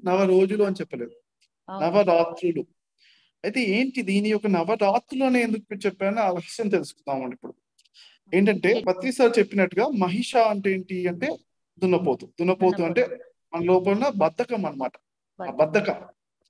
నవ రోజులు అని చెప్పలేదు అవును. నవరాత్రులు అయితే ఏంటి దీని యొక్క నవరాత్రులు అని ఎందుకు చెప్పానో ఆ విషయం తెలుసుకుందామండి ఇప్పుడు ఏంటంటే పత్రి సార్ చెప్పినట్టుగా మహిష అంటే ఏంటి అంటే దున్నపోతు దున్నపోతు అంటే మన లోపల ఉన్న బద్ధకం అన్నమాట ఆ బద్ధకం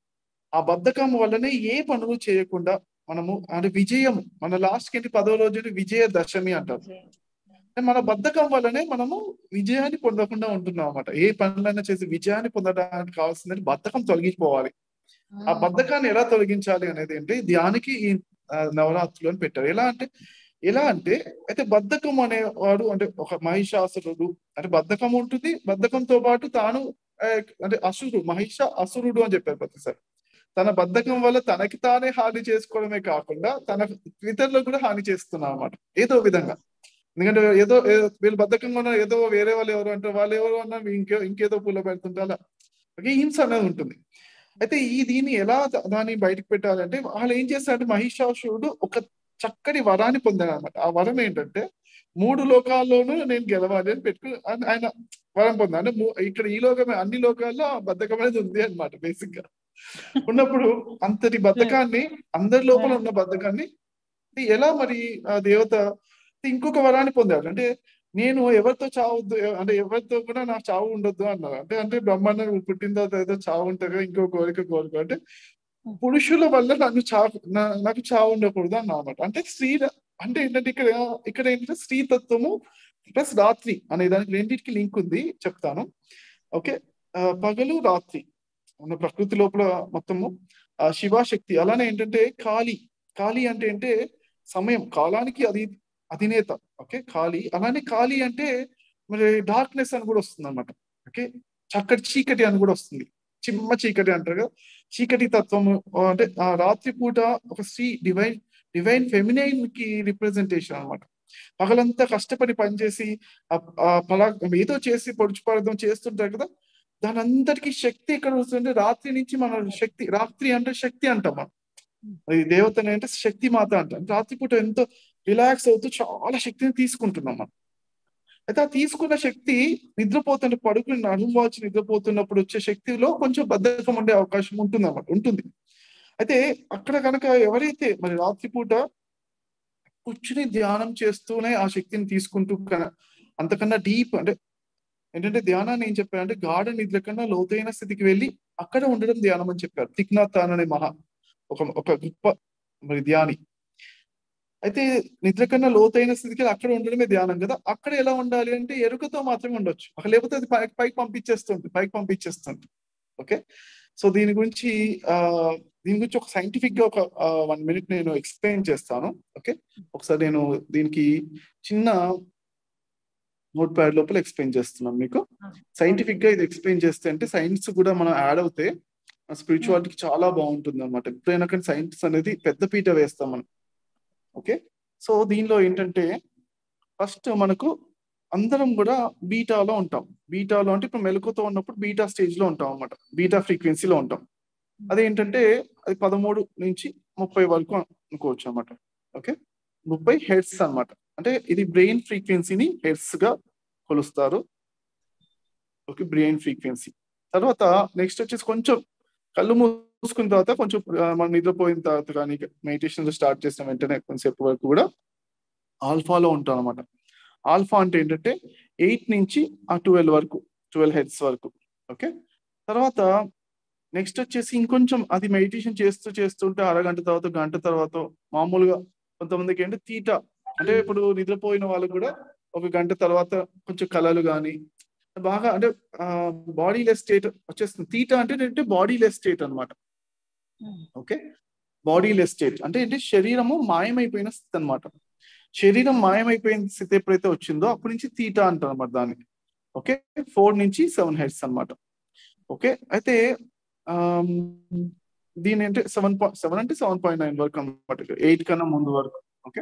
ఆ బద్ధకం వల్లనే ఏ పనులు చేయకుండా మనము అంటే విజయం మన లాస్ట్ ఏంటి పదో రోజు విజయ దశమి అంటారు అంటే మన బద్ధకం వల్లనే మనము విజయాన్ని పొందకుండా ఉంటున్నాం అన్నమాట ఏ పనులైనా చేసి విజయాన్ని పొందడానికి కావాల్సిందని బద్ధకం తొలగిపోవాలి ఆ బద్ధకాన్ని ఎలా తొలగించాలి అనేది అంటే ధ్యానికి ఈ ఆ, నవరాత్రులు అని పెట్టారు ఎలా అంటే ఎలా అంటే అయితే బద్ధకం అనేవాడు అంటే ఒక మహిషాసురుడు అంటే బద్ధకం ఉంటుంది బద్ధకంతో పాటు తాను ఆ, అంటే అసురుడు మహిష అసురుడు అని చెప్పారు ప్రతిసారి తన బద్ధకం వల్ల తనకి తానే హాని చేసుకోవడమే కాకుండా తన ఇతరులకు కూడా హాని చేస్తున్నాం అన్నమాట ఏదో విధంగా ఎందుకంటే ఏదో ఏదో- వీళ్ళు బద్ధకంగా ఉన్నారు ఏదో వేరే వాళ్ళు ఎవరు అంటారు వాళ్ళు ఎవరు అన్నా ఇంకే ఇంకేదో పూల పెడుతుంటే అలా ఒక హింస అనేది ఉంటుంది అయితే ఈ దీన్ని ఎలా ద- దాన్ని బయటకు పెట్టాలంటే వాళ్ళు ఏం చేస్తారంటే మహిషాసురుడు ఒక చక్కటి వరాన్ని పొందాడు అనమాట ఆ వరం ఏంటంటే మూడు లోకాల్లోనూ నేను గెలవాలి అని పెట్టుకుని ఆయన- ఆయన వరం పొందాడు అంటే మూ- ఇక్కడ ఈ లోకమే అన్ని లోకాల్లో ఆ బద్ధకం అనేది ఉంది అనమాట బేసిక్ గా ఉన్నప్పుడు అంతటి బద్ధకాన్ని అందరి లోపల ఉన్న బద్ధకాన్ని ఇది ఎలా మరి ఆ దేవత ఇంకొక వరాన్ని పొందాడు అంటే నేను ఎవరితో చావద్దు ఎవ- అంటే ఎవరితో కూడా నాకు చావు ఉండొద్దు అన్నారు అంటే అంటే బ్రహ్మాండం పుట్టిన తర్వాత ఏదో చావు ఉంటుంది కదా ఇంకో కోరిక కోరిక అంటే పురుషుల వల్ల నన్ను చావు నా- నాకు చావు ఉండకూడదు అన్నమాట అంటే స్త్రీ అంటే ఏంటంటే ఇక్కడ ఇక్కడ ఏంటంటే స్త్రీతత్వము ప్లస్ రాత్రి అనే దానికి రెండింటికి లింక్ ఉంది చెప్తాను ఓకే ఆ, పగలు రాత్రి మన ప్రకృతి లోపల మొత్తము ఆ శివాశక్తి అలానే ఏంటంటే కాళీ కాళీ అంటే అంటే సమయం కాలానికి అది అధినేత ఓకే కాళీ అలానే కాళీ అంటే మరి డార్క్నెస్ అని కూడా వస్తుంది అనమాట ఓకే చక్కటి చీకటి అని కూడా వస్తుంది చిమ్మ చీకటి అంటారు కదా చీకటి తత్వము ఆ, అంటే ఆ రాత్రి పూట ఒక స్త్రీ డివైన్ డివైన్ ఫెమినైన్ కి రిప్రజెంటేషన్ అన్నమాట పగలంతా కష్టపడి పనిచేసి ఆ- ఆ పలా ఏదో చేసి పొడుచు పడదాం చేస్తుంటారు కదా దాని అంతటికి శక్తి ఎక్కడ వస్తుందంటే రాత్రి నుంచి మన శక్తి రాత్రి అంటే శక్తి అంటాం మనం ఈ దేవతని అంటే శక్తి మాత అంటాం రాత్రిపూట ఎంతో రిలాక్స్ అవుతూ చాలా శక్తిని తీసుకుంటున్నాం మనం అయితే ఆ తీసుకున్న శక్తి నిద్రపోతుంటే పడుకుని నడుము వాచి నిద్రపోతున్నప్పుడు వచ్చే శక్తిలో కొంచెం బద్ధకం ఉండే అవకాశం ఉంటుంది అన్నమాట ఉంటుంది అయితే అక్కడ కనుక ఎవరైతే మరి రాత్రిపూట కూర్చుని ధ్యానం చేస్తూనే ఆ శక్తిని తీసుకుంటూ కన- అంతకన్నా డీప్ అంటే ఏంటంటే ధ్యానాన్ని ఏం చెప్పారంటే గాఢ నిద్ర కన్నా లోతైన స్థితికి వెళ్ళి అక్కడ ఉండడం ధ్యానం అని చెప్పారు తిక్నాథాన్ అనే మహా ఒక ఒక గొప్ప మరి ధ్యాని అయితే నిద్ర కన్నా లోతైన స్థితికి వెళ్ళి అక్కడ ఉండడమే ధ్యానం కదా అక్కడ ఎలా ఉండాలి అంటే ఎరుకతో మాత్రమే ఉండొచ్చు అక్కడ లేకపోతే అది పైకి పైకి పంపించేస్తుంది పైకి పంపించేస్తుంది ఓకే సో దీని గురించి ఆ దీని గురించి ఒక సైంటిఫిక్ గా ఒక వన్ మినిట్ నేను ఎక్స్ప్లెయిన్ చేస్తాను ఓకే ఒకసారి నేను దీనికి చిన్న నోట్ ప్యాడ్ లోపల ఎక్స్ప్లెయిన్ చేస్తున్నాను మీకు సైంటిఫిక్ గా ఇది ఎక్స్ప్లెయిన్ చేస్తే అంటే సైన్స్ కూడా మనం యాడ్ అవుతే స్పిరిచువాలిటీకి చాలా బాగుంటుంది అనమాట ఎప్పుడైనా కానీ సైన్స్ అనేది పెద్ద పీట వేస్తాం మనం ఓకే సో దీనిలో ఏంటంటే ఫస్ట్ మనకు అందరం కూడా బీటాలో ఉంటాం బీటాలో అంటే ఇప్పుడు మెలకుతో ఉన్నప్పుడు బీటా స్టేజ్ లో ఉంటాం అనమాట బీటా ఫ్రీక్వెన్సీలో ఉంటాం అదేంటంటే అది పదమూడు నుంచి ముప్పై వరకు అనుకోవచ్చు అనమాట ఓకే ముప్పై హెడ్స్ అన్నమాట అంటే ఇది బ్రెయిన్ ఫ్రీక్వెన్సీని హెడ్స్ గా కొలుస్తారు ఓకే బ్రెయిన్ ఫ్రీక్వెన్సీ తర్వాత నెక్స్ట్ వచ్చేసి కొంచెం కళ్ళు మూసుకున్న తర్వాత కొంచెం ఆ, మనం నిద్రపోయిన తర్వాత కానీ మెడిటేషన్ స్టార్ట్ చేసిన వెంటనే కొంతసేపు వరకు కూడా ఆల్ఫాలో ఉంటాం అనమాట ఆల్ఫా అంటే ఏంటంటే ఎయిట్ నుంచి ఆ ట్వెల్వ్ వరకు ట్వెల్వ్ హెడ్స్ వరకు ఓకే తర్వాత నెక్స్ట్ వచ్చేసి ఇంకొంచెం అది మెడిటేషన్ చేస్తూ చేస్తుంటే అరగంట తర్వాత గంట తర్వాత మామూలుగా కొంతమందికి ఏంటంటే తీట అంటే ఇప్పుడు నిద్రపోయిన వాళ్ళు కూడా ఒక గంట తర్వాత కొంచెం కళలు కానీ బాగా అంటే బాడీ లెస్ స్టేట్ వచ్చేస్తుంది తీట అంటే ఏంటంటే బాడీ లెస్ స్టేట్ అన్నమాట ఓకే బాడీ లెస్ స్టేట్ అంటే ఏంటి శరీరము మాయమైపోయిన స్థితి అన్నమాట శరీరం మాయమైపోయిన స్థితి ఎప్పుడైతే వచ్చిందో అప్పటి నుంచి తీట అంటారు అన్నమాట దాన్ని ఓకే ఫోర్ నుంచి సెవెన్ హెడ్స్ అన్నమాట ఓకే అయితే ఆమ్, దీని అంటే సెవెన్ పాయింట్ సెవెన్ అంటే సెవెన్ పాయింట్ నైన్ వరకు అనమాట ఎయిట్ కన్నా ముందు వరకు ఓకే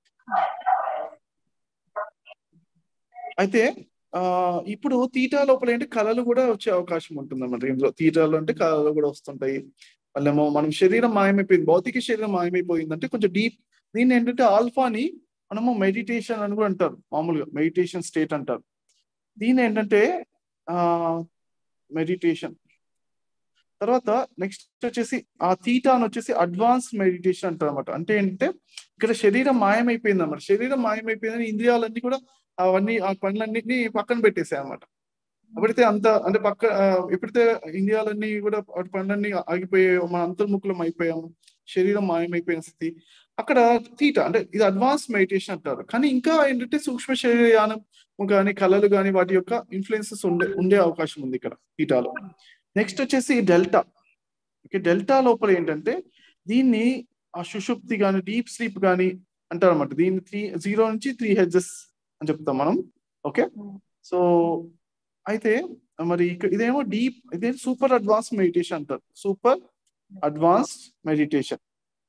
అయితే ఆ ఇప్పుడు తీటా లోపల ఏంటి కళలు కూడా వచ్చే అవకాశం ఉంటుంది అన్నమాట ఇందులో తీటాలు అంటే కళలు కూడా వస్తుంటాయి వాళ్ళేమో మనం శరీరం మాయమైపోయింది భౌతిక శరీరం మాయమైపోయిందంటే కొంచెం డీప్ దీన్ని ఏంటంటే ఆల్ఫాని మనము మెడిటేషన్ అని కూడా అంటారు మామూలుగా మెడిటేషన్ స్టేట్ అంటారు దీని ఏంటంటే ఆ మెడిటేషన్ తర్వాత నెక్స్ట్ వచ్చేసి ఆ తీటా అని వచ్చేసి అడ్వాన్స్ మెడిటేషన్ అంటారు అనమాట అంటే ఏంటంటే ఇక్కడ శరీరం మాయమైపోయింది అనమాట శరీరం మాయమైపోయిందని ఇంద్రియాలన్నీ కూడా అవన్నీ ఆ పనులన్నింటినీ పక్కన పెట్టేసాయి అనమాట ఎప్పుడైతే అంత అంటే పక్క ఆ, ఎప్పుడైతే ఇండియాలన్నీ కూడా వాటి పనులన్నీ ఆగిపోయాయో మన అంతర్ముఖులం అయిపోయాము శరీరం మాయమైపోయిన స్థితి అక్కడ తీట అంటే ఇది అడ్వాన్స్ మెడిటేషన్ అంటారు కానీ ఇంకా ఏంటంటే సూక్ష్మ శరీరయానం కానీ కళలు కానీ వాటి యొక్క ఇన్ఫ్లుయెన్సెస్ ఉండే ఉండే అవకాశం ఉంది ఇక్కడ తీటాలో నెక్స్ట్ వచ్చేసి డెల్టా ఓకే డెల్టా లోపల ఏంటంటే దీన్ని ఆ సుషుప్తి కానీ డీప్ స్లీప్ కానీ అంటారు అనమాట దీన్ని త్రీ జీరో నుంచి త్రీ హెడ్జెస్ అని చెప్తాం మనం ఓకే సో అయితే మరి ఇక్కడ ఇదేమో డీప్ ఇదే సూపర్ అడ్వాన్స్ మెడిటేషన్ అంటారు సూపర్ అడ్వాన్స్ మెడిటేషన్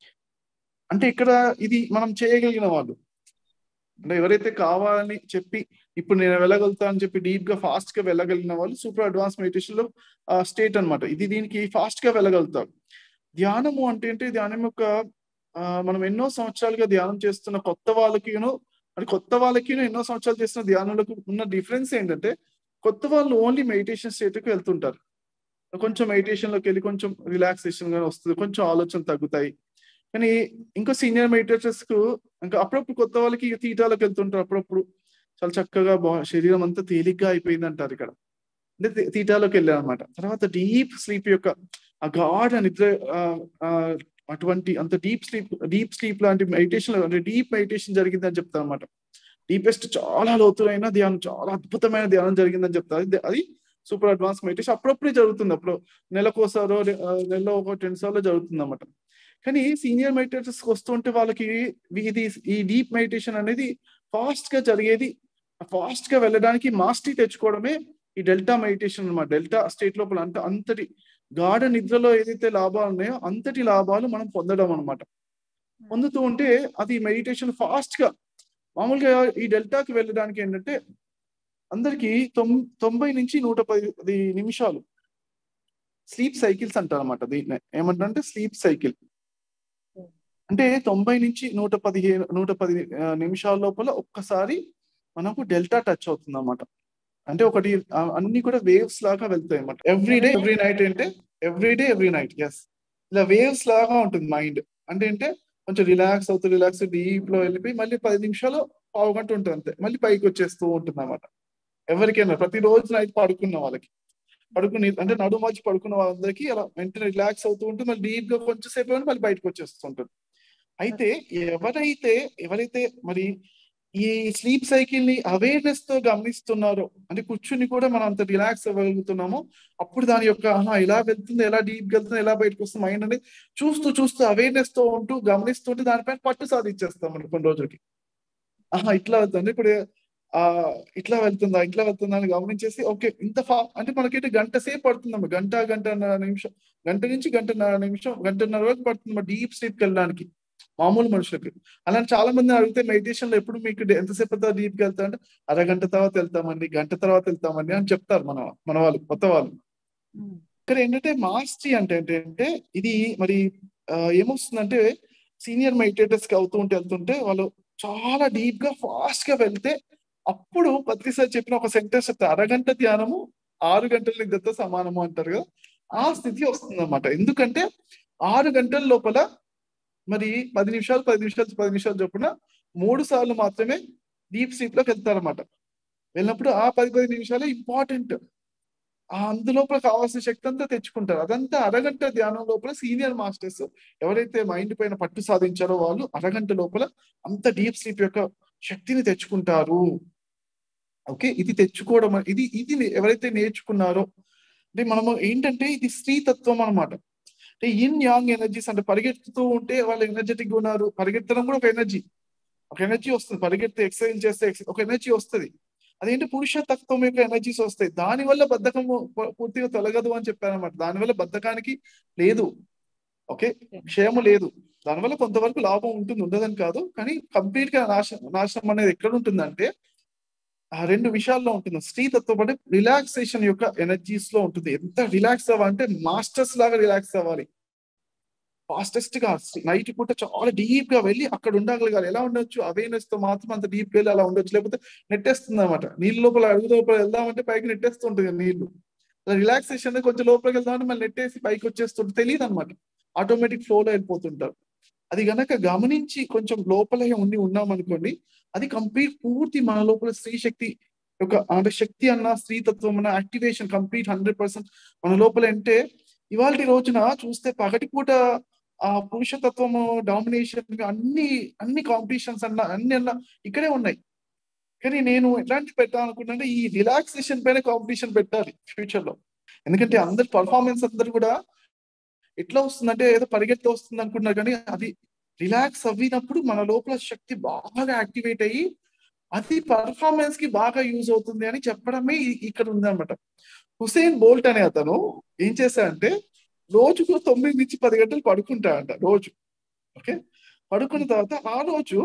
అంటే ఇక్కడ ఇది మనం చేయగలిగిన వాళ్ళు అంటే ఎవరైతే కావాలని చెప్పి ఇప్పుడు నేను వెళ్ళగలుగుతా అని చెప్పి డీప్ గా ఫాస్ట్ గా వెళ్ళగలిగిన వాళ్ళు సూపర్ అడ్వాన్స్ మెడిటేషన్ లో స్టేట్ అన్నమాట ఇది దీనికి ఫాస్ట్ గా వెళ్ళగలుగుతారు ధ్యానము అంటే ఏంటి ధ్యానం యొక్క ఆ, మనం ఎన్నో సంవత్సరాలుగా ధ్యానం చేస్తున్న కొత్త వాళ్ళకిను అంటే కొత్త వాళ్ళకి ఎన్నో సంవత్సరాలు చేస్తున్న ధ్యానంలో ఉన్న డిఫరెన్స్ ఏంటంటే కొత్త వాళ్ళు ఓన్లీ మెడిటేషన్ స్టేట్ కి వెళ్తుంటారు కొంచెం మెడిటేషన్ లోకి వెళ్ళి కొంచెం రిలాక్సేషన్ గానే వస్తుంది కొంచెం ఆలోచన తగ్గుతాయి కానీ ఇంకా సీనియర్ మెడిటేటర్స్ కు ఇంకా అప్పుడప్పుడు కొత్త వాళ్ళకి తీటాలకు వెళ్తుంటారు అప్పుడప్పుడు చాలా చక్కగా బా శరీరం అంతా తేలిగ్గా అయిపోయింది అంటారు ఇక్కడ అంటే తీ- తీటాలోకి వెళ్ళారు అనమాట తర్వాత డీప్ స్లీప్ యొక్క ఆ గాఢ నిద్ర ఆ, ఆ, అటువంటి అంత డీప్ స్లీప్ డీప్ స్లీప్ లాంటి మెడిటేషన్ అంటే డీప్ మెడిటేషన్ జరిగిందని చెప్తారు అనమాట డీపెస్ట్ చాలా లోతులైన ధ్యానం చాలా అద్భుతమైన ధ్యానం జరిగిందని చెప్తారు అది- అది సూపర్ అడ్వాన్స్ మెడిటేషన్ అప్పుడప్పుడే జరుగుతుంది అప్పుడు నెలకోసారో రె- ఆ, నెలలో ఒక టెన్ సార్లు జరుగుతుంది అన్నమాట కానీ సీనియర్ మెడిటేటర్స్ వస్తుంటే వాళ్ళకి ఇవి- ఇది ఈ డీప్ మెడిటేషన్ అనేది ఫాస్ట్ గా జరిగేది ఫాస్ట్ గా వెళ్ళడానికి మాస్టరీ తెచ్చుకోవడమే ఈ డెల్టా మెడిటేషన్ అన్నమాట డెల్టా స్టేట్ లోపల అంత అంతటి గాఢ నిద్రలో ఏదైతే లాభాలు ఉన్నాయో అంతటి లాభాలు మనం పొందడం అన్నమాట పొందుతూ ఉంటే అది మెడిటేషన్ ఫాస్ట్ గా మామూలుగా ఈ డెల్టాకి వెళ్ళడానికి ఏంటంటే అందరికి తొం తొంభై నుంచి నూట పది పది నిమిషాలు స్లీప్ సైకిల్స్ అంటారు అనమాట దీన్ని ఏమంటారంటే స్లీప్ సైకిల్ అంటే తొంభై నుంచి నూట పదిహేను నూట పది ఆ, నిమిషాల లోపల ఒక్కసారి మనకు డెల్టా టచ్ అవుతుంది అన్నమాట అంటే ఒకటి ఆ, అన్ని కూడా వేవ్స్ లాగా వెళ్తాయి అన్నమాట ఎవ్రీ డే ఎవ్రీ నైట్ అంటే every day every night yes ఇలా వేవ్స్ లాగా ఉంటుంది మైండ్ అంటే అంటే కొంచెం రిలాక్స్ అవుతూ రిలాక్స్ డీప్ లో వెళ్ళిపోయి మళ్ళీ పది నిమిషాలు పావు గంట ఉంటుంది అంతే మళ్ళీ పైకి వచ్చేస్తూ ఉంటుంది అన్నమాట ఎవరికైనా ప్రతి రోజు నైట్ పడుకున్న వాళ్ళకి పడుకుని అంటే నడుము వచ్చి పడుకున్న వాళ్ళందరికీ అలా వెంటనే రిలాక్స్ అవుతూ ఉంటుంది మళ్ళీ డీప్ గా కొంచెం సేపు అయినా మళ్ళీ బయటకు వచ్చేస్తుంటుంది అయితే ఎవరైతే ఎవరైతే మరి ఈ స్లీప్ సైకిల్ ని అవేర్నెస్ తో గమనిస్తున్నారో అంటే కూర్చుని కూడా మనం అంత రిలాక్స్ అవ్వగలుగుతున్నామో అప్పుడు దాని యొక్క ఆహా ఎలా వెళ్తుంది ఎలా డీప్ వెళ్తుంది ఎలా బయటకు వస్తుంది మైండ్ అనేది చూస్తూ చూస్తూ అవేర్నెస్ తో ఉంటూ గమనిస్తుంటే దానిపైన పట్టు సాధించేస్తాం మనం కొన్ని రోజులకి ఆహా ఇట్లా వెళ్తుంది ఇప్పుడు ఆ ఇట్లా వెళ్తుందా ఇట్లా వెళ్తుందా అని గమనించేసి ఓకే ఇంత ఫా అంటే మనకైతే గంట సేపు పడుతుందమ్మా గంట గంటన్నర నిమిషం గంట నుంచి గంటన్నర నిమిషం గంటన్నర వరకు పడుతుంది డీప్ స్లీప్ వెళ్ళడానికి మామూలు మనుషులకి అలాంటి చాలా మంది అడిగితే మెడిటేషన్ లో ఎప్పుడు మీకు ఎంతసేపు తర్వాత డీప్ గా వెళ్తా అంటే అరగంట తర్వాత వెళ్తామండి గంట తర్వాత వెళ్తామండి అని చెప్తారు మన మన వాళ్ళు కొత్త వాళ్ళు ఇక్కడ ఏంటంటే మాస్టరీ అంటే ఏంటంటే ఇది మరి ఆ, ఏమొస్తుందంటే సీనియర్ మెడిటేటర్స్ కి అవుతూ ఉంటే వెళ్తుంటే వాళ్ళు చాలా డీప్ గా ఫాస్ట్ గా వెళ్తే అప్పుడు పత్రిసారి చెప్పిన ఒక సెంటెన్స్ చెప్తారు అరగంట ధ్యానము ఆరు గంటల నిద్రతో సమానము అంటారు కదా ఆ స్థితి వస్తుంది అనమాట ఎందుకంటే ఆరు గంటల లోపల మరి పది నిమిషాలు పది నిమిషాలు పది నిమిషాలు చొప్పున మూడు సార్లు మాత్రమే డీప్ స్లీప్ లోకి వెళ్తారన్నమాట వెళ్ళినప్పుడు ఆ పది పది నిమిషాలే ఇంపార్టెంట్ ఆ అందులోపల కావాల్సిన శక్తి అంతా తెచ్చుకుంటారు అదంతా అరగంట ధ్యానం లోపల సీనియర్ మాస్టర్స్ ఎవరైతే మైండ్ పైన పట్టు సాధించారో వాళ్ళు అరగంట లోపల అంత డీప్ స్లీప్ యొక్క శక్తిని తెచ్చుకుంటారు ఓకే ఇది తెచ్చుకోవడం అనే- ఇది ఇది నే- ఎవరైతే నేర్చుకున్నారో అంటే మనము ఏంటంటే ఇది స్త్రీతత్వం అన్నమాట అంటే ఇన్ యాంగ్ ఎనర్జీస్ అంటే పరిగెత్తుతూ ఉంటే వాళ్ళు ఎనర్జెటిక్ ఉన్నారు పరిగెత్తడం కూడా ఒక ఎనర్జీ ఒక ఎనర్జీ వస్తుంది పరిగెత్తి ఎక్సర్సైజ్ చేస్తే ex- ఒక ఎనర్జీ వస్తుంది అదేంటి పురుష తత్వం యొక్క ఎనర్జీస్ వస్తాయి దాని వల్ల బద్ధకం పూ- పూర్తిగా తొలగదు అని చెప్పారన్నమాట దానివల్ల బద్ధకానికి లేదు ఓకే క్షేమ లేదు దానివల్ల కొంతవరకు లాభం ఉంటుంది ఉండదని కాదు కానీ కంప్లీట్ గా నాశ నాశనం అనేది ఎక్కడ ఉంటుందంటే ఆ రెండు విషయాల్లో ఉంటుంది స్త్రీతత్వం అంటే రిలాక్సేషన్ యొక్క ఎనర్జీస్ లో ఉంటుంది ఎంత రిలాక్స్ అవ్వాలంటే మాస్టర్స్ లాగా రిలాక్స్ అవ్వాలి ఫాస్టెస్ట్ గా నైట్ పూట చాలా డీప్ గా వెళ్ళి అక్కడ ఉండగలగాలి ఎలా ఉండొచ్చు అవేర్నెస్ తో మాత్రం అంత డీప్ వెళ్ళి అలా ఉండొచ్చు లేకపోతే నెట్టేస్తుంది అనమాట నీళ్ళ లోపల అడుగు లోపల వెళ్దామంటే పైకి నెట్టేస్తుంటుంది కదా నీళ్లు రిలాక్సేషన్ కొంచెం లోపలికి వెళ్దామని మళ్ళీ నెట్టేసి పైకి వచ్చేస్తుంటే తెలియదు అనమాట ఆటోమేటిక్ ఫ్లోలో వెళ్ళిపోతుంటారు అది గనక గమనించి కొంచెం లోపలే ఉండి ఉన్నాం అనుకోండి అది కంప్లీట్ పూర్తి మన లోపల స్త్రీ శక్తి ఒక అంటే శక్తి అన్న స్త్రీతత్వం అన్న యాక్టివేషన్ కంప్లీట్ హండ్రెడ్ పర్సెంట్ మన లోపల అంటే ఇవాళ రోజున చూస్తే పగటిపూట ఆ పురుషతత్వము డామినేషన్ అన్ని అన్ని కాంపిటీషన్స్ అన్న అన్ని అన్న ఇక్కడే ఉన్నాయి కానీ నేను ఎట్లాంటి పెట్టాలనుకుంటే ఈ రిలాక్సేషన్ పైన కాంపిటీషన్ పెట్టాలి ఫ్యూచర్ లో ఎందుకంటే అందరి పర్ఫార్మెన్స్ అందరు కూడా ఎట్లా వస్తుందంటే ఏదో పరిగెత్తి వస్తుంది అనుకుంటున్నారు కానీ అది రిలాక్స్ అవ్వినప్పుడు మన లోపల శక్తి బాగా యాక్టివేట్ అయ్యి అది పర్ఫార్మెన్స్ కి బాగా యూజ్ అవుతుంది అని చెప్పడమే ఇక్కడ ఉంది అనమాట హుసేన్ బోల్ట్ అనే అతను ఏం చేశాడంటే రోజుకు తొమ్మిది నుంచి పది గంటలు పడుకుంటాడంట రోజు ఓకే పడుకున్న తర్వాత ఆ రోజు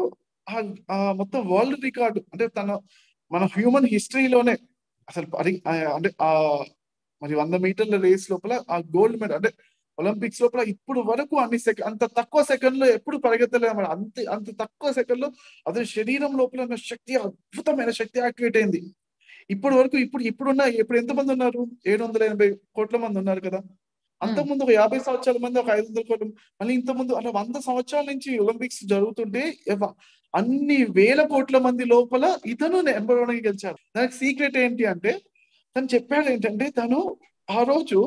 ఆ మొత్తం వరల్డ్ రికార్డు అంటే తన మన హ్యూమన్ హిస్టరీలోనే అసలు అంటే ఆ మరి వంద మీటర్ల రేస్ లోపల ఆ గోల్డ్ మెడల్ అంటే ఒలింపిక్స్ లోపల ఇప్పుడు వరకు అన్ని సెకండ్ అంత తక్కువ సెకండ్ లో ఎప్పుడు పరిగెత్తలేదు అన్నమాట అంత అంత తక్కువ సెకండ్ లో అతని శరీరం లోపల ఉన్న శక్తి అద్భుతమైన శక్తి యాక్టివేట్ అయింది ఇప్పటి వరకు ఇప్పుడు ఇప్పుడున్న ఇప్పుడు ఎంత మంది ఉన్నారు ఏడు వందల ఎనభై కోట్ల మంది ఉన్నారు కదా అంత ముందు ఒక యాభై సంవత్సరాల మంది ఒక ఐదు వందల కోట్ల మళ్ళీ ఇంత ముందు అలా వంద సంవత్సరాల నుంచి ఒలింపిక్స్ జరుగుతుంటే అన్ని వేల కోట్ల మంది లోపల ఇతను నెంబర్ వన్ గెలిచాడు దానికి సీక్రెట్ ఏంటి అంటే తను చెప్పాడు ఏంటంటే తను ఆ రోజు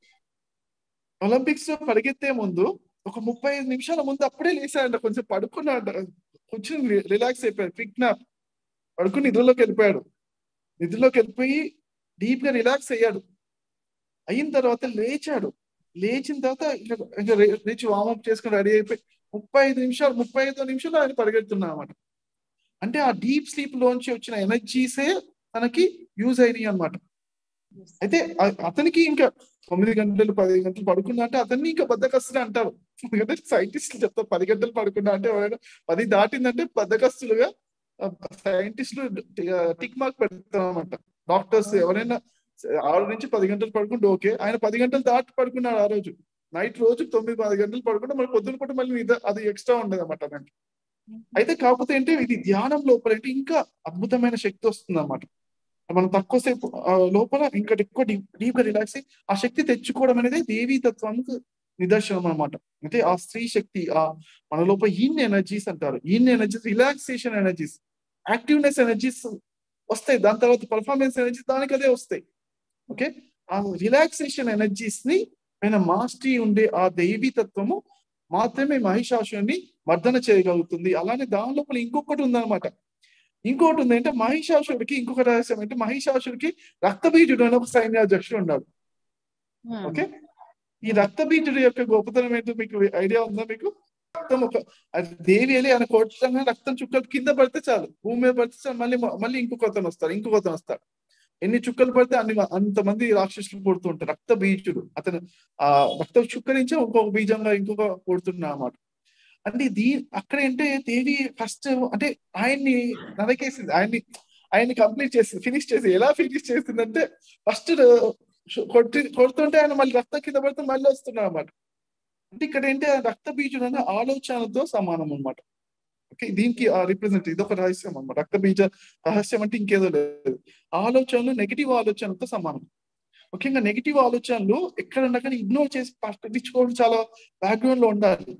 ఒలింపిక్స్ లో పరిగెత్తే ముందు ఒక ముప్పై ఐదు నిమిషాల ముందు అప్పుడే లేచాడంట కొంచెం పడుకున్నాడు కొంచెం రిలాక్స్ అయిపోయాడు క్విక్ నాప్ పడుకుని నిద్రలోకి వెళ్ళిపోయాడు నిద్రలోకి వెళ్ళిపోయి డీప్ గా రిలాక్స్ అయ్యాడు అయిన తర్వాత లేచాడు లేచిన తర్వాత ఇంకా లేచి వామప్ చేసుకుని రెడీ అయిపోయి ముప్పై ఐదు నిమిషాలు ముప్పై ఐదు నిమిషాలు ఆయన పరిగెడుతున్నా అనమాట అంటే ఆ డీప్ స్లీప్ లోంచి వచ్చిన ఎనర్జీసే తనకి యూజ్ అయినాయి అనమాట అయితే అతనికి ఇంకా తొమ్మిది గంటలు పది గంటలు పడుకున్నా అంటే అతన్ని ఇంకా బద్దకస్తులు అంటారు ఎందుకంటే సైంటిస్టులు చెప్తారు పది గంటలు పడుకున్నా అంటే ఎవరైనా పది దాటిందంటే బద్దకస్తులుగా సైంటిస్టులు టిక్ మార్క్ పెడతారు అనమాట డాక్టర్స్ ఎవరైనా ఆరు నుంచి పది గంటలు పడుకుంటే ఓకే ఆయన పది గంటలు దాటి పడుకున్నాడు ఆ రోజు నైట్ రోజు తొమ్మిది పది గంటలు పడుకుంటే మరి పొద్దున పూట మళ్ళీ నిద్ర అది ఎక్స్ట్రా ఉండదు అనమాట దానికి అయితే కాకపోతే ఏంటి ఇది ధ్యానం లోపల అంటే ఇంకా అద్భుతమైన శక్తి వస్తుంది అనమాట మనం తక్కువ సేపు లోపల ఇంకా ఎక్కువ డీప్ డీప్ గా రిలాక్స్ అయ్యి ఆ శక్తి తెచ్చుకోవడం అనేది దేవీ తత్వానికి నిదర్శనం అనమాట అంటే ఆ స్త్రీ శక్తి ఆ మన లోపల ఈన్ ఎనర్జీస్ అంటారు ఈన్ energies relaxation energies activeness energies వస్తాయి దాని తర్వాత పర్ఫార్మెన్స్ ఎనర్జీస్ దానికి అదే వస్తాయి ఓకే ఆ రిలాక్సేషన్ ఎనర్జీస్ ని పైన మాస్టరీ ఉండే ఆ దైవీ తత్వము మాత్రమే మహిషాసుని మర్దన చేయగలుగుతుంది అలానే దాని లోపల ఇంకొకటి ఉందన్నమాట ఇంకోటి ఉంది అంటే మహిషాసుడికి ఇంకొక రహస్యం అంటే మహిషాసుడికి రక్తబీజుడు అని ఒక సైన్యాధ్యక్షుడు ఉన్నాడు ఓకే ఈ రక్తబీజుడు యొక్క గొప్పతనం ఏంటో మీకు ఐడియా ఉందా మీకు రక్తం ఒక దేవి వెళ్ళి ఆయన కొట్టంగా రక్తం చుక్కలు కింద పడితే చాలు భూమి మీద పడితే చాలు మళ్ళీ మళ్ళీ ఇంకొక అతను వస్తాడు ఇంకొక అతను వస్తాడు ఎన్ని చుక్కలు పడితే అన్ని అంతమంది రాక్షసులు పుడుతూ ఉంటారు రక్త బీజుడు అతను ఆ రక్త చుక్క నుంచే ఇంకొక బీజంగా ఇంకొక పుడుతున్నా అన్నమాట అంటే దీ అక్కడ ఏంటే దేవి ఫస్ట్ అంటే ఆయన్ని నరకేసింది ఆయన్ని ఆయన్ని కంప్లీట్ చేసింది ఫినిష్ చేసి ఎలా ఫినిష్ చేసిందంటే ఫస్ట్ కొట్టి కొడుతుంటే ఆయన మళ్ళీ రక్తం కింద పడితే మళ్ళీ వస్తున్నాడు అనమాట అంటే ఇక్కడ ఏంటి రక్త బీజుడు అనే ఆలోచనతో సమానం అనమాట ఓకే దీనికి రిప్రజెంట్ ఇది ఒక రహస్యం అనమాట రక్త బీజ రహస్యం అంటే ఇంకేదో లేదు ఆలోచనలు నెగిటివ్ ఆలోచనలతో సమానం ముఖ్యంగా నెగిటివ్ ఆలోచనలు ఎక్కడన్నా కానీ ఇగ్నోర్ చేసి పట్టించుకోవడం చాలా బ్యాక్గ్రౌండ్ లో ఉండాలి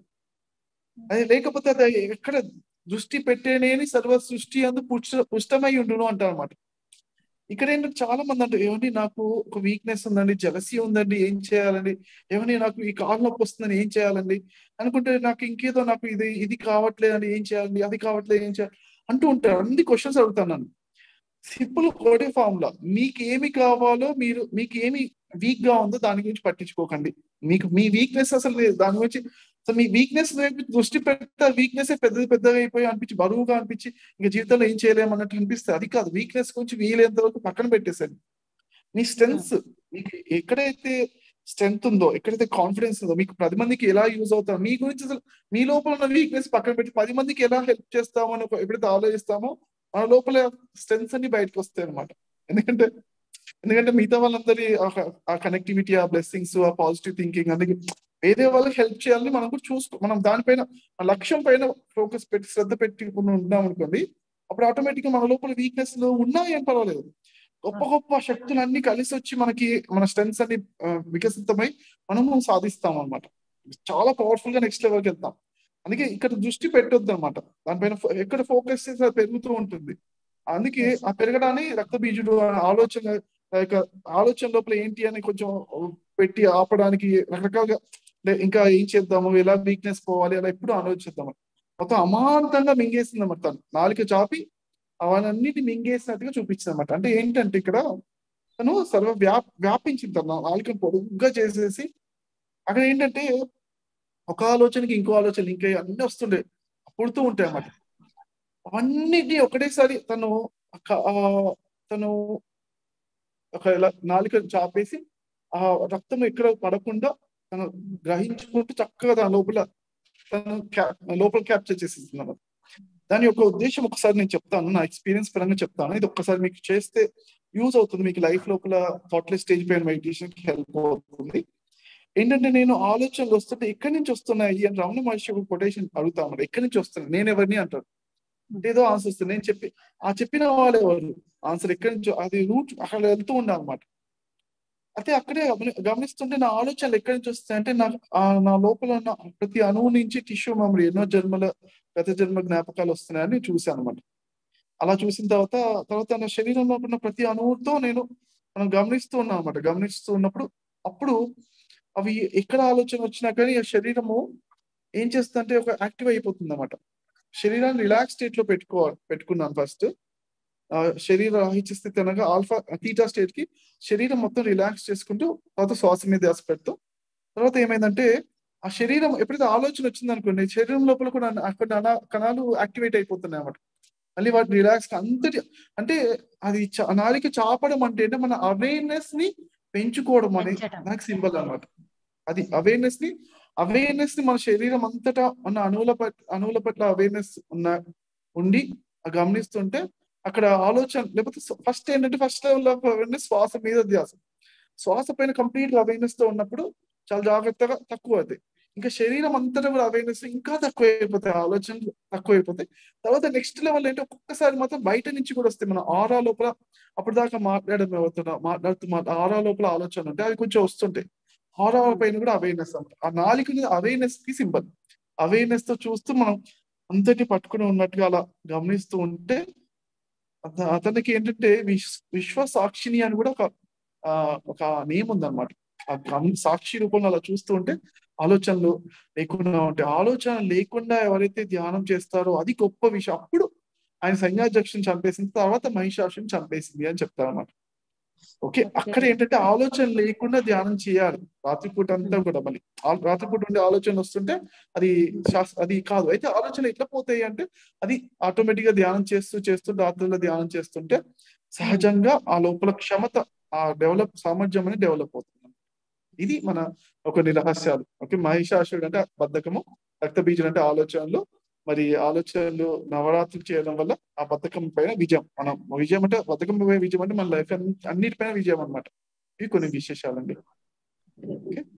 అది లేకపోతే అది ఎక్కడ దృష్టి పెట్టేనేని సర్వ సృష్టి అందు పుష్ట పుష్టమై ఉండును అంటారు అనమాట ఇక్కడ ఏంటంటే చాలా మంది అంటారు ఏమండి నాకు ఒక వీక్నెస్ ఉందండి జలసీ ఉందండి ఏం చేయాలండి ఏమని నాకు ఈ కాలు నొప్పి వస్తుందని ఏం చేయాలండి అనుకుంటే నాకు ఇంకేదో నాకు ఇది ఇది కావట్లేదండి ఏం చేయాలండి అది కావట్లేదు ఏం చేయాలి అంటూ ఉంటారు అన్ని క్వశ్చన్స్ అడుగుతాను నన్ను సింపుల్ ఒకటే ఫార్ములా మీకు ఏమి కావాలో మీరు మీకు ఏమి వీక్ గా ఉందో దాని గురించి పట్టించుకోకండి మీకు మీ వీక్నెస్ అసలు లేదు దాని గురించి సో మీ వీక్నెస్ దృష్టి పెడితే వీక్నెస్ పెద్దది పెద్దగా అయిపోయి అనిపించి బరువుగా అనిపించి ఇంకా జీవితంలో ఏం చేయలేము అన్నట్టు అనిపిస్తే అది కాదు వీక్నెస్ గురించి వీలైనంత వరకు పక్కన పెట్టేసండి మీ స్ట్రెంగ్స్ మీకు ఎక్కడైతే స్ట్రెంగ్త్ ఉందో ఎక్కడైతే కాన్ఫిడెన్స్ ఉందో మీకు పది మందికి ఎలా యూజ్ అవుతాం మీ గురించి అసలు మీ లోపల ఉన్న వీక్నెస్ పక్కన పెట్టి పది మందికి ఎలా హెల్ప్ చేస్తామో అని ఎప్పుడైతే ఆలోచిస్తామో మన లోపల స్ట్రెంగ్స్ అన్ని బయటకు వస్తాయి అనమాట ఎందుకంటే ఎందుకంటే మిగతా వాళ్ళందరి ఆ కనెక్టివిటీ ఆ బ్లెస్సింగ్స్ ఆ పాజిటివ్ థింకింగ్ అందుకే వేరే వాళ్ళకి హెల్ప్ చేయాలని మనం కూడా చూసుకో మనం దానిపైన లక్ష్యం పైన ఫోకస్ పెట్టి శ్రద్ధ పెట్టి ఉన్నాం అనుకోండి అప్పుడు ఆటోమేటిక్ గా మన లోపల వీక్నెస్ ఉన్నా ఏం పర్వాలేదు గొప్ప గొప్ప శక్తులు అన్ని కలిసి వచ్చి మనకి మన స్ట్రెంగ్స్ అన్ని ఆ, వికసితమై మనము సాధిస్తాం అన్నమాట చాలా పవర్ఫుల్ గా నెక్స్ట్ లెవెల్కి వెళ్తాం అందుకే ఇక్కడ దృష్టి పెట్టొద్దు అనమాట దానిపైన ఫో- ఎక్కడ ఫోకస్ చేస్తే అది పెరుగుతూ ఉంటుంది అందుకే ఆ పెరగడాన్ని రక్త బీజుడు అనే ఆలోచన లైక్ ఆలోచన లోపల ఏంటి అని కొంచెం పెట్టి ఆపడానికి రకరకాలుగా అంటే ఇంకా ఏం చేద్దాము ఎలా వీక్నెస్ పోవాలి అలా ఎప్పుడు ఆలోచిద్దాం మొత్తం అమాంతంగా మింగేసింది అన్నమాట తను నాలుక చాపి అవన్నీ మింగేసినట్టుగా చూపించింది అనమాట అంటే ఏంటంటే ఇక్కడ తను సర్వ వ్యాప్ వ్యాపించింది తను నాలుకను పొడుగ్గా చేసేసి అక్కడ ఏంటంటే ఒక ఆలోచనకి ఇంకో ఆలోచన ఇంకా అన్ని వస్తుండే పుడుతూ ఉంటాయి అన్నమాట అవన్నిటిని ఒకటేసారి తను ఒక- ఆ, తను ఒక ఇలా నాలుక చాపేసి ఆ రక్తం ఎక్కడ పడకుండా తను గ్రహించుకుంటూ చక్కగా దాని లోపల తను క్యా- లోపల క్యాప్చర్ చేసేస్తుంది అన్నమాట దాని యొక్క ఉద్దేశం ఒకసారి నేను చెప్తాను నా ఎక్స్పీరియన్స్ పరంగా చెప్తాను ఇది ఒక్కసారి మీకు చేస్తే యూజ్ అవుతుంది మీకు లైఫ్ లోపల థాట్లెస్ స్టేజ్ పైన మెడిటేషన్ కి హెల్ప్ అవుతుంది ఏంటంటే నేను ఆలోచనలు వస్తుంటే ఎక్కడి నుంచి వస్తున్నాయి అని రమణ మహర్షి ఒక కొటేషన్ అడుగుతా ఉన్నాడు ఎక్కడి నుంచి వస్తున్నాయి నేను ఎవరిని అంటాడు ఏదో ఆన్సర్ వస్తుంది నేను చెప్పి ఆ చెప్పిన వాళ్ళు ఎవరు ఆన్సర్ ఎక్కడి నుంచో అది రూట్ అక్కడ వెళ్తూ ఉండే అనమాట అయితే అక్కడే గమని- గమనిస్తుంటే నా ఆలోచనలు ఎక్కడి నుంచి వస్తాయి అంటే నా ఆ నా లోపల ఉన్న ప్రతి అణువు నుంచి టిష్యూ మెమరీ ఎన్నో జన్మల గత జన్మ జ్ఞాపకాలు వస్తున్నాయని చూశాను అనమాట అలా చూసిన తర్వాత తర్వాత నా శరీరంలో ఉన్న ప్రతి అణువుతో నేను మనం గమనిస్తూ ఉన్నాం అనమాట గమనిస్తూ ఉన్నప్పుడు అప్పుడు అవి ఎక్కడ ఆలోచన వచ్చినా కానీ ఆ శరీరము ఏం చేస్తుందంటే ఒక యాక్టివ్ అయిపోతుంది అనమాట శరీరాన్ని రిలాక్స్ స్టేట్ లో పెట్టుకోవాలి పెట్టుకున్నాను ఫస్ట్ శరీర రాహిత్య స్థితి అనగా ఆల్ఫా తీటా స్టేట్ కి శరీరం మొత్తం రిలాక్స్ చేసుకుంటూ తర్వాత శ్వాస మీద ధ్యాస పెడుతూ తర్వాత ఏమైందంటే ఆ శరీరం ఎప్పుడైతే ఆలోచన వచ్చింది అనుకోండి శరీరం లోపల కూడా అక్కడ అనా- కణాలు యాక్టివేట్ అయిపోతున్నాయి అన్నమాట మళ్ళీ వాటి రిలాక్స్ అంతటి అంటే అది చ- నాలిక చాపడం అంటే ఏంటంటే మన అవేర్నెస్ ని పెంచుకోవడం అనేది పెంచటం. దానికి సింబల్ అన్నమాట అది అవేర్నెస్ ని అవేర్నెస్ ని మన శరీరం అంతటా ఉన్న అణువుల పట్ల అణువుల పట్ల అవేర్నెస్ ఉన్న ఉండి ఆ గమనిస్తుంటే అక్కడ ఆలోచన లేకపోతే ఫస్ట్ ఏంటంటే ఫస్ట్ లెవెల్ ఆఫ్ అవేర్నెస్ శ్వాస మీద ధ్యాస శ్వాస పైన కంప్లీట్ అవేర్నెస్ తో ఉన్నప్పుడు చాలా జాగ్రత్తగా తక్కువ అవుతాయి ఇంకా శరీరం అంతటా కూడా అవేర్నెస్ ఇంకా తక్కువ అయిపోతాయి ఆలోచనలు తక్కువ అయిపోతాయి తర్వాత నెక్స్ట్ లెవెల్ ఏంటి ఒక్కొక్కసారి మాత్రం బయట నుంచి కూడా వస్తాయి మన ఆరా లోపల అప్పుడు దాకా మాట్లాడడం అవుతున్నా మాట్లాడుతూ మా- ఆరా లోపల ఆలోచన ఉంటే అవి కొంచెం వస్తుంటాయి ఆరా పైన కూడా అవేర్నెస్ అంట ఆ నాలుగు అవేర్నెస్ కి సింబల్ అవేర్నెస్ తో చూస్తూ మనం అంతటి పట్టుకుని ఉన్నట్టుగా అలా గమనిస్తూ ఉంటే అత- అతనికి ఏంటంటే విశ్వ విశ్వ సాక్షిని అని కూడా ఒక ఆ ఒక నేమ్ ఉందన్నమాట ఆ గమ- సాక్షి రూపంలో అలా చూస్తూ ఉంటే ఆలోచనలు లేకుండా ఉంటాయి ఆలోచన లేకుండా ఎవరైతే ధ్యానం చేస్తారో అది గొప్ప విషయం అప్పుడు ఆయన సైన్యాధ్యక్షుని చంపేసిన తర్వాత మహిషాసుని చంపేసింది అని చెప్తారన్నమాట ఓకే అక్కడ ఏంటంటే ఆలోచన లేకుండా ధ్యానం చేయాలి రాత్రిపూట అంతా కూడా మళ్ళీ ఆ- రాత్రిపూట ఉండే ఆలోచనలు వస్తుంటే అది శాస్- అది కాదు అయితే ఆలోచనలు ఎట్లా పోతాయి అంటే అది ఆటోమేటిక్ గా ధ్యానం చేస్తూ చేస్తూ రాత్రుల్లో ధ్యానం చేస్తుంటే సహజంగా ఆ లోపల క్షమత ఆ డెవలప్ సామర్థ్యం అనేది డెవలప్ అవుతుంది ఇది మన కొన్ని రహస్యాలు ఓకే మహిషాసురుడు అంటే బద్ధకము రక్త బీజం అంటే ఆలోచనలు మరి ఆలోచనలు నవరాత్రులు చేయడం వల్ల ఆ బద్ధకం పైన విజయం మనం విజయం అంటే బద్ధకం పైన విజయం అంటే మన లైఫ్ అన్నిటిపైన విజయం అన్నమాట ఇవి కొన్ని విశేషాలండి ఓకే